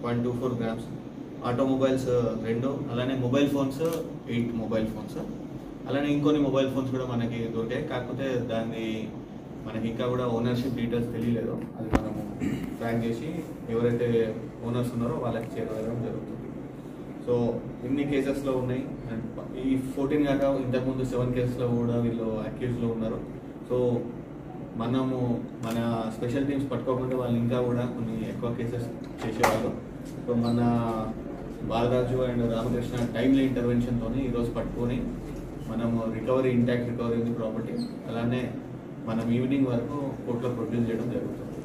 point two four grams automobiles రెండు అలానే mobile phones eight mobile phones అలానే ఇంకొన్ని మొబైల్ ఫోన్స్ కూడా మనకి దొరికాయి కాకపోతే దాన్ని మనకి ఇంకా కూడా ఓనర్షిప్ డీటెయిల్స్ తెలియలేదు అది మనము ట్రాక్ చేసి ఎవరైతే ఓనర్స్ ఉన్నారో వాళ్ళకి చేరవేయడం జరుగుతుంది సో ఇన్ని కేసెస్లో ఉన్నాయి అండ్ ఈ ఫోర్టీన్ కాక ఇంతకుముందు సెవెన్ కేసెస్లో కూడా వీళ్ళు అక్యూజ్లో ఉన్నారు సో మనము మన స్పెషల్ టీమ్స్ పట్టుకోకుండా వాళ్ళు ఇంకా కూడా కొన్ని ఎక్కువ కేసెస్ చేసేవాళ్ళు సో మన బాలరాజు అండ్ రామకృష్ణ టైమ్లీ ఇంటర్వెన్షన్తో ఈరోజు పట్టుకొని మనము రికవరీ ఇంటాక్ట్ రికవరీ ఉంది ప్రాపర్టీ అలానే మనం ఈవినింగ్ వరకు కోర్టులో ప్రొడ్యూస్ చేయడం జరుగుతుంది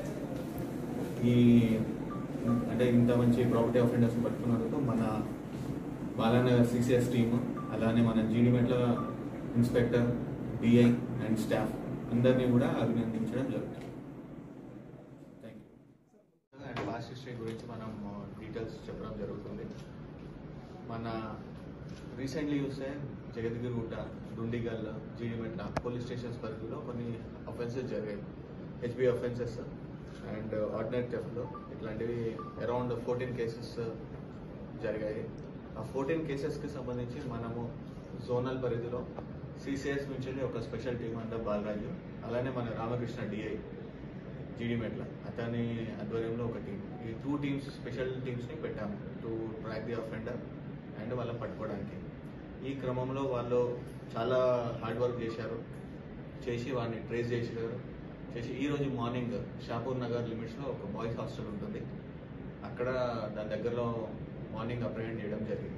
ఈ అంటే ఇంత మంచి ప్రాపర్టీ ఆఫెండర్స్ పట్టుకున్నందుకు మన బాలానగర్ సిసిఎస్ టీమ్ అలానే మన Jeedimetla inspector DI and staff అందరినీ కూడా అభినందించడం జరుగుతుంది thank you and last history గురించి మనం డీటెయిల్స్ చెప్పడం జరుగుతుంది మన రీసెంట్లీ చూస్తే జగద్గిరిగుట్ట దుండిగల్ జీడిమెట్ల పోలీస్ స్టేషన్స్ పరిధిలో కొన్ని అఫెన్సెస్ జరిగాయి హెచ్బి అఫెన్సెస్ అండ్ ఆర్డినరీ థెఫ్ట్లో ఇట్లాంటివి అరౌండ్ ఫోర్టీన్ కేసెస్ జరిగాయి ఆ ఫోర్టీన్ కేసెస్కి సంబంధించి మనము జోనల్ పరిధిలో సిసిఎస్ నుంచి ఒక స్పెషల్ టీం అంతా బాలరాజు అలానే మన రామకృష్ణ డిఐ జీడిమెట్ల అతని ఆధ్వర్యంలో ఒక టీం ఈ టూ టీమ్స్ స్పెషల్ టీమ్స్ని పెట్టాము to track the offender and వాళ్ళని పట్టుకోవడానికి ఈ క్రమంలో వాళ్ళు చాలా హార్డ్ వర్క్ చేశారు చేసి వాడిని ట్రేస్ చేశారు చేసి ఈ రోజు మార్నింగ్ షాపూర్ నగర్ లిమిట్స్లో ఒక బాయ్స్ హాస్టల్ ఉంటుంది అక్కడ దాని దగ్గరలో మార్నింగ్ అప్రహెండ్ చేయడం జరిగింది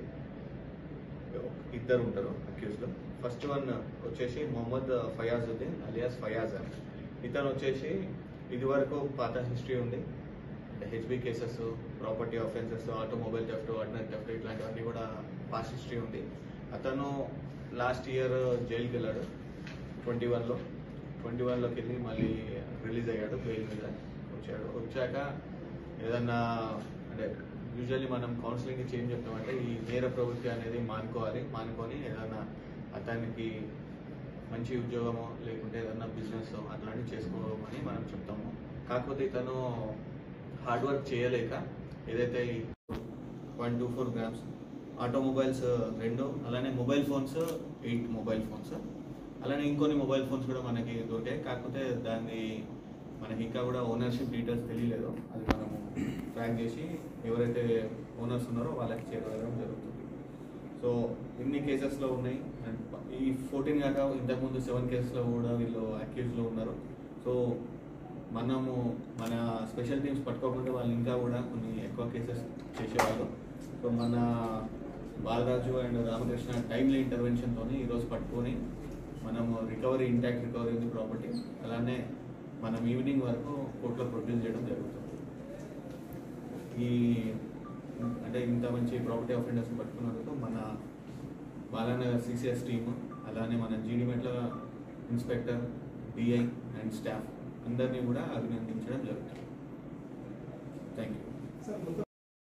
ఇద్దరు ఉంటారు అక్యూస్లో ఫస్ట్ వన్ వచ్చేసి మొహమ్మద్ ఫయాజుద్దీన్ అలియాస్ ఫయాజ్ అని ఇతను వచ్చేసి ఇది వరకు పాత హిస్టరీ ఉంది HB cases property offences automobile theft ordinary theft ఇట్లాంటివన్నీ కూడా పాస్ట్ హిస్టరీ ఉంది అతను లాస్ట్ ఇయర్ జైలుకి వెళ్ళాడు ట్వంటీ వన్లో ట్వంటీ వన్లోకి వెళ్ళి మళ్ళీ రిలీజ్ అయ్యాడు బెయిల్ మీద వచ్చాడు వచ్చాక ఏదన్నా అంటే యూజువల్లీ మనం కౌన్సిలింగ్ ఇచ్చి ఏం చెప్తామంటే ఈ నేర ప్రవృత్తి అనేది మానుకోవాలి మానుకొని ఏదన్నా అతనికి మంచి ఉద్యోగమో లేకుంటే ఏదన్నా బిజినెస్ అట్లాంటివి చేసుకోమని మనం చెప్తాము కాకపోతే ఇతను హార్డ్ వర్క్ చేయలేక ఏదైతే point two four grams automobiles రెండు అలానే mobile phones eight mobile phones అలానే ఇంకొన్ని మొబైల్ ఫోన్స్ కూడా మనకి దొరికాయి కాకపోతే దాన్ని మనకి ఇంకా కూడా ఓనర్షిప్ డీటెయిల్స్ తెలియలేదు అది మనము ట్రాక్ చేసి ఎవరైతే ఓనర్స్ ఉన్నారో వాళ్ళకి చేరవేయడం జరుగుతుంది సో ఇన్ని కేసెస్లో ఉన్నాయి అండ్ ఈ ఫోర్టీన్ కాక ఇంతకుముందు సెవెన్ కేసెస్లో కూడా వీళ్ళు అక్యూజ్లో ఉన్నారు సో మనము మన స్పెషల్ టీమ్స్ పట్టుకోకుండా వాళ్ళు ఇంకా కూడా కొన్ని ఎక్కువ కేసెస్ చేసేవాళ్ళు సో మన బాలరాజు అండ్ రామకృష్ణ టైమ్లీ ఇంటర్వెన్షన్తో ఈరోజు పట్టుకొని మనము రికవరీ ఇంటాక్ట్ రికవరీ ఉంది ప్రాపర్టీ అలానే మనం ఈవినింగ్ వరకు కోర్టులో ప్రొడ్యూస్ చేయడం జరుగుతుంది ఈ అంటే ఇంత మంచి ప్రాపర్టీ ఆఫెండర్స్ పట్టుకున్నందుకు మన బాలానగర్ సిసిఎస్ టీమ్ అలానే మన Jeedimetla inspector DI and staff అందరినీ కూడా అభినందించడం జరుగుతుంది thank you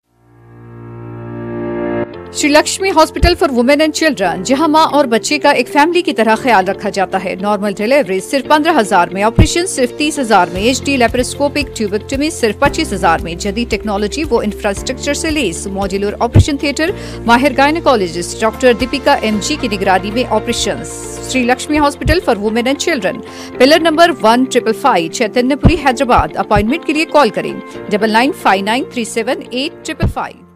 Shri Lakshmi hospital for women and children जहां मां और बच्चे का एक फैमिली की तरह ख्याल रखा जाता है नॉर्मल डिलीवरी सिर्फ पंद्रह हजार में ऑपरेशन सिर्फ तीस हजार में एच डी लेप्रोस्कोपिक ट्यूबेक्टमी सिर्फ पच्चीस हजार में जदीद टेक्नोलॉजी वो इंफ्रास्ट्रक्चर से लेस मॉड्यूलर ऑपरेशन थिएटर माहिर gynaecologist doctor Deepika M G की निगरानी में operation Shri Lakshmi hospital for women and children pillar number one triple five Chaitanyapuri Hyderabad appointment के लिए कॉल करें double nine five nine three seven eight triple five